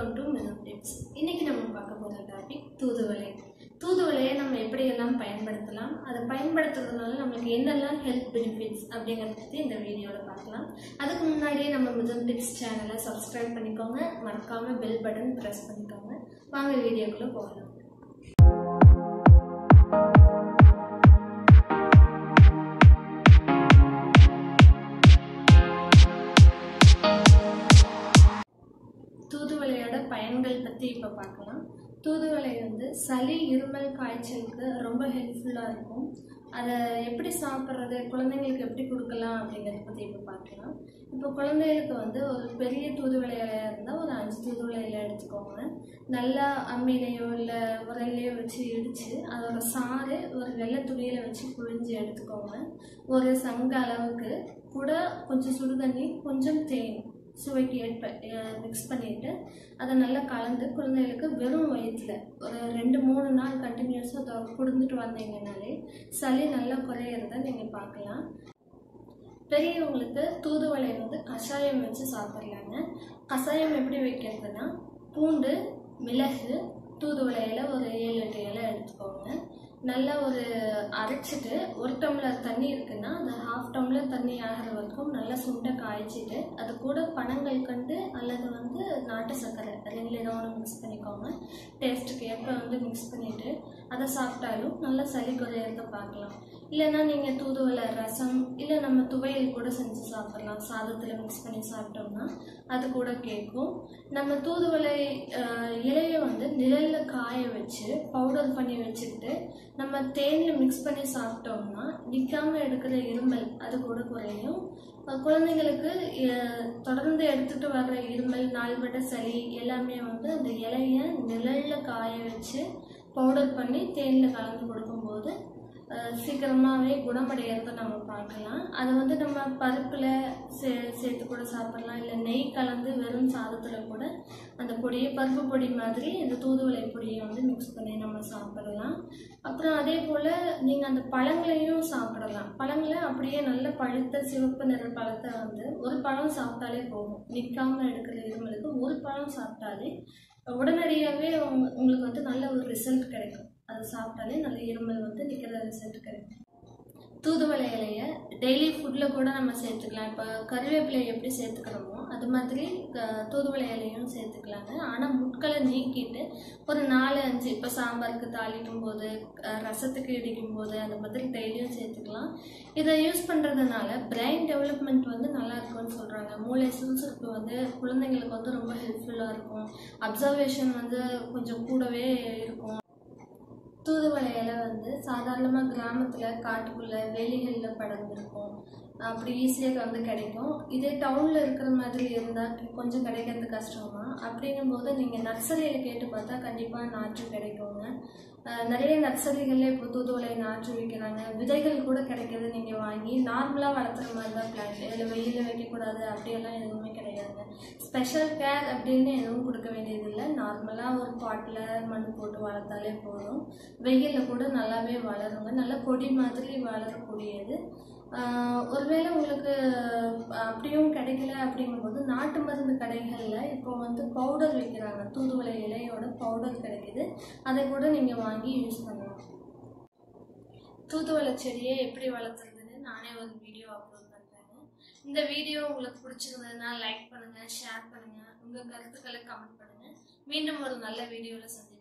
welcome to மினப் tips இன்னைக்கு நம்ம பார்க்க போகிற டாபிக் தூதுவளை தூதுவளையை நம்ம எப்படியெல்லாம் பயன்படுத்தலாம் அதை பயன்படுத்துறதுனால நம்மளுக்கு என்னெல்லாம் ஹெல்த் பெனிஃபிட்ஸ் அப்படிங்கிறத பற்றி இந்த வீடியோவில் பார்க்கலாம் அதுக்கு முன்னாடியே நம்ம மிதம் டிப்ஸ் சேனலை சப்ஸ்கிரைப் பண்ணிக்கோங்க மறக்காமல் பெல் பட்டன் ப்ரெஸ் பண்ணிக்கோங்க வாங்க வீடியோக்குள்ளே போகலாம் தூதுவளையோட பயன்கள் பற்றி இப்போ பார்க்கலாம் தூதுவளை வந்து சளி இருமல் காய்ச்சலுக்கு ரொம்ப ஹெல்ப்ஃபுல்லாக இருக்கும் அதை எப்படி சாப்பிட்றது குழந்தைங்களுக்கு எப்படி கொடுக்கலாம் அப்படிங்கிறத பற்றி இப்போ பார்க்கலாம் இப்போ குழந்தைகளுக்கு வந்து ஒரு பெரிய தூதுவளை இலையாக இருந்தால் ஒரு அஞ்சு தூதுவளை இலை எடுத்துக்கோங்க நல்லா அம்மிலையோ இல்லை உரல்லையோ வச்சு இடித்து அதோட சாறு ஒரு வெள்ளை துணியில் வச்சு புழிஞ்சு எடுத்துக்கோங்க ஒரு சங்க அளவுக்கு கூட கொஞ்சம் சுடுதண்ணி கொஞ்சம் தேன் சுவைக்கு ஏற்ப மிக்ஸ் பண்ணிவிட்டு அதை நல்லா கலந்து குழந்தைகளுக்கு வெறும் வயிற்றில் ஒரு ரெண்டு மூணு நாள் கண்டினியூஸாக கொடுத்துட்டு வந்தீங்கன்னாலே சளி நல்லா குறையிறத நீங்கள் பார்க்கலாம் பெரியவங்களுக்கு தூதுவளை வந்து கஷாயம் வச்சு சாப்பிட்லாங்க கஷாயம் எப்படி வைக்கிறதுனா பூண்டு மிளகு தூதுவளையில ஒரு ஏழு எட்டு இலை எடுத்துக்கோங்க நல்லா ஒரு அரைச்சிட்டு ஒரு டம்ளர் தண்ணி இருக்குன்னா அந்த ஹாஃப் டம்ளர் தண்ணி ஆகிற வரைக்கும் நல்லா சுண்டை காய்ச்சிட்டு அது கூட பனங்கள் கண்டு அல்லது வந்து நாட்டு சர்க்கரை ரெண்டுல ஏதோ ஒன்று மிக்ஸ் பண்ணிக்கோங்க டேஸ்ட்டுக்கு ஏற்ப வந்து மிக்ஸ் பண்ணிவிட்டு அதை சாப்பிட்டாலும் நல்லா சளி குறையிறத பார்க்கலாம் இல்லைன்னா நீங்கள் தூதுவளை ரசம் இல்லை நம்ம துவையல் கூட செஞ்சு சாப்பிட்லாம் சாதத்தில் மிக்ஸ் பண்ணி சாப்பிட்டோம்னா அது கூட கேட்கும் நம்ம தூதுவளை இலையை வந்து நிழலில் காய வச்சு பவுடர் பண்ணி வச்சுக்கிட்டு நம்ம தேனில் மிக்ஸ் பண்ணி சாப்பிட்டோம்னா நிற்காமல் எடுக்கிற இருமல் அது கூட குறையும் குழந்தைங்களுக்கு தொடர்ந்து எடுத்துகிட்டு வர்ற இருமல் நாள்பட்ட சளி எல்லாமே வந்து அந்த இலையை நிழலில் காய வச்சு பவுடர் பண்ணி தேனில் கலந்து கொடுக்கும்போது சீக்கிரமாகவே குணமடைகிறத நம்ம பார்க்கலாம் அதை வந்து நம்ம பருப்பில் சே சேர்த்து கூட சாப்பிட்லாம் இல்லை நெய் கலந்து வெறும் சாதத்தில் கூட அந்த பொடியை பருப்பு பொடி மாதிரி இந்த தூதுவளை பொடியை வந்து மிக்ஸ் பண்ணி நம்ம சாப்பிடலாம் அப்புறம் அதே போல் நீங்கள் அந்த பழங்களையும் சாப்பிடலாம் பழங்களை அப்படியே நல்ல பழுத்த சிவப்பு நிற பழத்தை வந்து ஒரு பழம் சாப்பிட்டாலே போகும் நிற்காமல் எடுக்கிற இருமலுக்கு ஒரு பழம் சாப்பிட்டாலே உடனடியாகவே உங்களுக்கு வந்து நல்ல ஒரு ரிசல்ட் கிடைக்கும் அதை சாப்பிட்டாலே நல்ல இருமல் வந்து நிற்கிற ரிசல்ட் கிடைக்கும் தூதுவளை இலையை டெய்லி ஃபுட்டில் கூட நம்ம சேர்த்துக்கலாம் இப்போ கருவேப்பிலை எப்படி சேர்த்துக்கிறோமோ அது மாதிரி தூதுவளை இலையும் சேர்த்துக்கலாங்க ஆனால் முட்களை நீக்கிட்டு ஒரு நாலு அஞ்சு இப்போ சாம்பாருக்கு தாளிக்கும் போது ரசத்துக்கு இடிக்கும் போது அந்த மாதிரி டெய்லியும் சேர்த்துக்கலாம் இதை யூஸ் பண்ணுறதுனால பிரெயின் டெவலப்மெண்ட் வந்து நல்லா இருக்கும்னு சொல்கிறாங்க மூளை சுறுசுறுப்பு வந்து குழந்தைங்களுக்கு வந்து ரொம்ப ஹெல்ப்ஃபுல்லாக இருக்கும் அப்சர்வேஷன் வந்து கொஞ்சம் கூடவே இருக்கும் தூதுவளை இலை வந்து சாதாரணமாக கிராமத்தில் காட்டுக்குள்ளே வேலிகளில் படர்ந்துருக்கும் அப்படி ஈஸியாக வந்து கிடைக்கும் இதே டவுனில் இருக்கிற மாதிரி இருந்தால் கொஞ்சம் கிடைக்கிறது கஷ்டமா அப்படிங்கும்போது நீங்கள் நர்சரியில் கேட்டு பார்த்தா கண்டிப்பாக நாற்று கிடைக்குங்க நிறைய நர்சரிகளில் இப்போ தூதுவளை நாற்று விற்கிறாங்க விதைகள் கூட கிடைக்கிறது நீங்கள் வாங்கி நார்மலாக வளர்த்துற மாதிரி தான் பிளான்ட் இதில் வெயிலில் வைக்கக்கூடாது அப்படியெல்லாம் எதுவுமே கிடையாதுங்க ஸ்பெஷல் கேர் அப்படின்னு எதுவும் கொடுக்க வேண்டியதில்லை நார்மலாக ஒரு பாட்டில் மண் போட்டு வளர்த்தாலே போதும் வெயிலில் கூட நல்லாவே வளருங்க நல்லா கொடி மாதிரி வளரக்கூடியது ஒருவேளை உங்களுக்கு அப்படியும் கிடைக்கல அப்படிங்கும்போது நாட்டு மருந்து கடைகளில் இப்போ வந்து பவுடர் விற்கிறாங்க தூதுவளை இலையோட பவுடர் கிடைக்குது அதை கூட நீங்கள் வாங்கி யூஸ் பண்ணலாம் தூதுவளை செடியை எப்படி வளர்த்துறதுன்னு நானே ஒரு வீடியோ அப்லோட் பண்ணுறேன் இந்த வீடியோ உங்களுக்கு பிடிச்சிருந்ததுன்னா லைக் பண்ணுங்கள் ஷேர் பண்ணுங்கள் உங்கள் கருத்துக்களை கமெண்ட் பண்ணுங்கள் மீண்டும் ஒரு நல்ல வீடியோவில் சந்திப்போம்